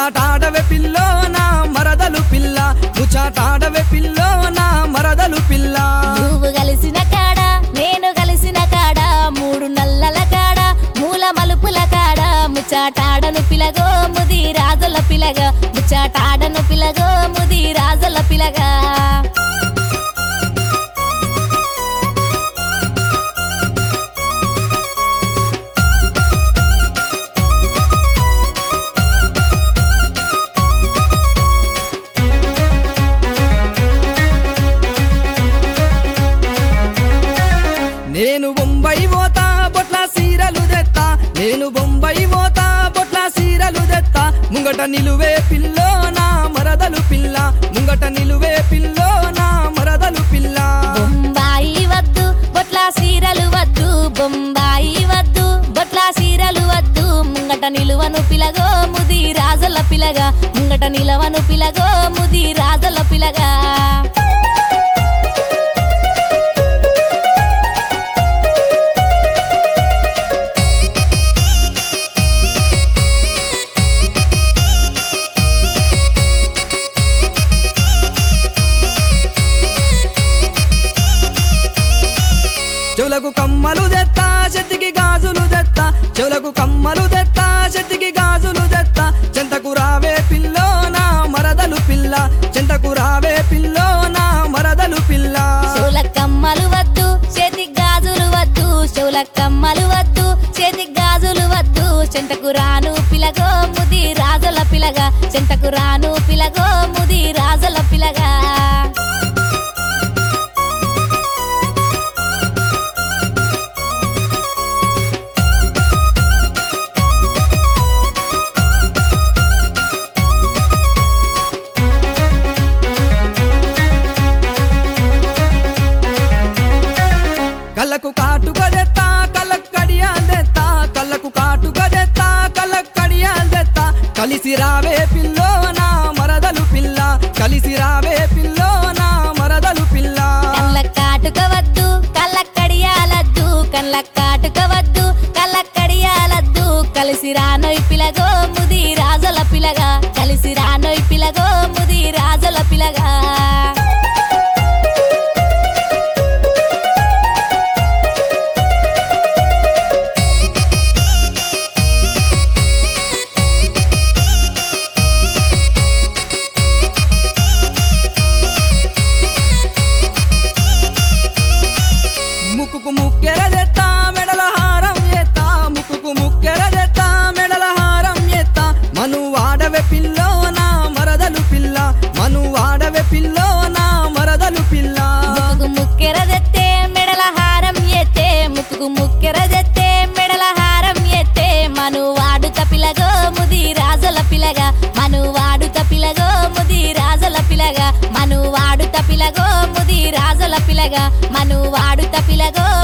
ముచాటాడవే pillow నా మరదలు పిల్ల ముచాటాడవే పిల్లో నా మరదలు పిల్ల నువ్వు కలిసిన కాడ నేను కలిసిన కాడ మూడు నల్లల కాడ మూల మలుపుల కాడ ముచ్చాటాడను పిలగో ముది రాజుల పిలగ ముచ్చాటాడను పిలగో ముది రాజుల పిలగా నేను బొంబాయి పోతా బొట్ల సీరలు తెత్తా నేను బొంబాయి పోతా బొట్ల సీరలు తెత్తా ముంగట నిలువే పిల్లో నా మరదలు పిల్ల ముంగట నిలువే పిల్లో నా మరదలు పిల్ల బొంబాయి వద్దు బొట్ల సీరలు వద్దు బొంబాయి వద్దు బొట్ల సీరలు వద్దు ముంగట నిలువను పిలగో ముది రాజుల పిలగా ముంగట నిలవను పిలగో ముది రాజుల పిలగా చెవులకు కమ్మలు తెత్తా చెత్తికి గాజులు తెత్తా చెవులకు కమ్మలు తెత్తా చెత్తికి గాజులు తెత్తా చెంతకు రావే పిల్లో నా మరదలు పిల్ల చెంతకు రావే పిల్లో నా మరదలు పిల్ల చెవుల కమ్మలు వద్దు చేతి గాజులు వద్దు చెవుల కమ్మలు వద్దు చేతి గాజులు వద్దు చెంతకు రాను పిలగో ముది రాజుల పిలగా చెంతకు రాను పిలగో ముది రాజుల పిలగా కళ్ళకు కాటుక తెత్తా కళ్ళకు కడియాలు తెత్తా కళ్ళకు కాటుక తెత్తా కళ్ళకు కడియాలు తెత్తా కలిసి రావే పిల్లో నా మరదలు పిల్ల కలిసి రావే పిల్లో నా మరదలు పిల్ల కళ్ళ కాటుక వద్దు కళ్ళ కడియాలద్దు కళ్ళ కాటుక వద్దు కళ్ళ కడియాలద్దు కలిసి రానోయ్ పిలగో ముది రాజుల పిలగా కలిసి రానోయ్ పిలగో ముది రాజుల పిలగా ముక్కుకు ముక్కెర తెత్తా మెడల హారం ఎత్తా ముక్కుకు ముక్కెర తెత్తా మెడల హారం ఎత్తా మను వాడవే పిల్లో నా మరదలు పిల్ల మను వాడవే పిల్లో నా మరదలు పిల్ల ముక్కుకు ముక్కెర తెత్తే మెడల హారం ఎత్తే ముక్కుకు ముక్కెర తెత్తే మెడల హారం ఎత్తే మను వాడుక పిలగో ముది రాజుల పిలగా మను వాడుక పిలగో ముది రాజుల పిలగా మను వాడుత పిలగో ముది రాజుల పిలగా మను వాడుత పిలగో